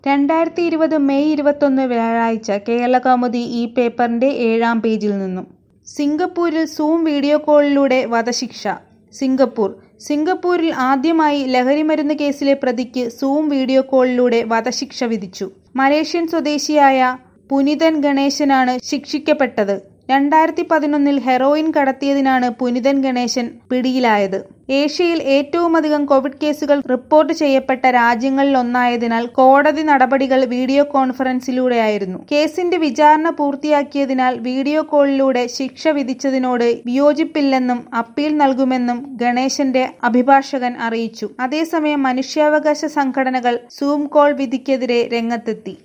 രണ്ടായിരത്തി ഇരുപത് മെയ് ഇരുപത്തൊന്ന് വ്യാഴാഴ്ച കേരളകൗമുദി ഈ പേപ്പറിന്റെ ഏഴാം പേജിൽ നിന്നും സിംഗപ്പൂരിൽ സൂം വീഡിയോ കോളിലൂടെ വധശിക്ഷ സിംഗപ്പൂർ സിംഗപ്പൂരിൽ ആദ്യമായി ലഹരിമരുന്ന് കേസിലെ പ്രതിക്ക് സൂം വീഡിയോ കോളിലൂടെ വധശിക്ഷ വിധിച്ചു മലേഷ്യൻ സ്വദേശിയായ പുനിതൻ ഗണേശനാണ് ശിക്ഷിക്കപ്പെട്ടത് രണ്ടായിരത്തി പതിനൊന്നിൽ ഹെറോയിൻ കടത്തിയതിനാണ് പുനിതൻ ഗണേശൻ പിടിയിലായത് ഏഷ്യയിൽ ഏറ്റവുമധികം കോവിഡ് കേസുകൾ റിപ്പോർട്ട് ചെയ്യപ്പെട്ട രാജ്യങ്ങളിലൊന്നായതിനാൽ കോടതി നടപടികൾ വീഡിയോ കോൺഫറൻസിലൂടെയായിരുന്നു കേസിന്റെ വിചാരണ പൂർത്തിയാക്കിയതിനാൽ വീഡിയോ കോളിലൂടെ ശിക്ഷ വിധിച്ചതിനോട് വിയോജിപ്പില്ലെന്നും അപ്പീൽ നൽകുമെന്നും ഗണേശന്റെ അഭിഭാഷകൻ അറിയിച്ചു അതേസമയം മനുഷ്യാവകാശ സംഘടനകൾ സൂം കോൾ വിധിക്കെതിരെ രംഗത്തെത്തി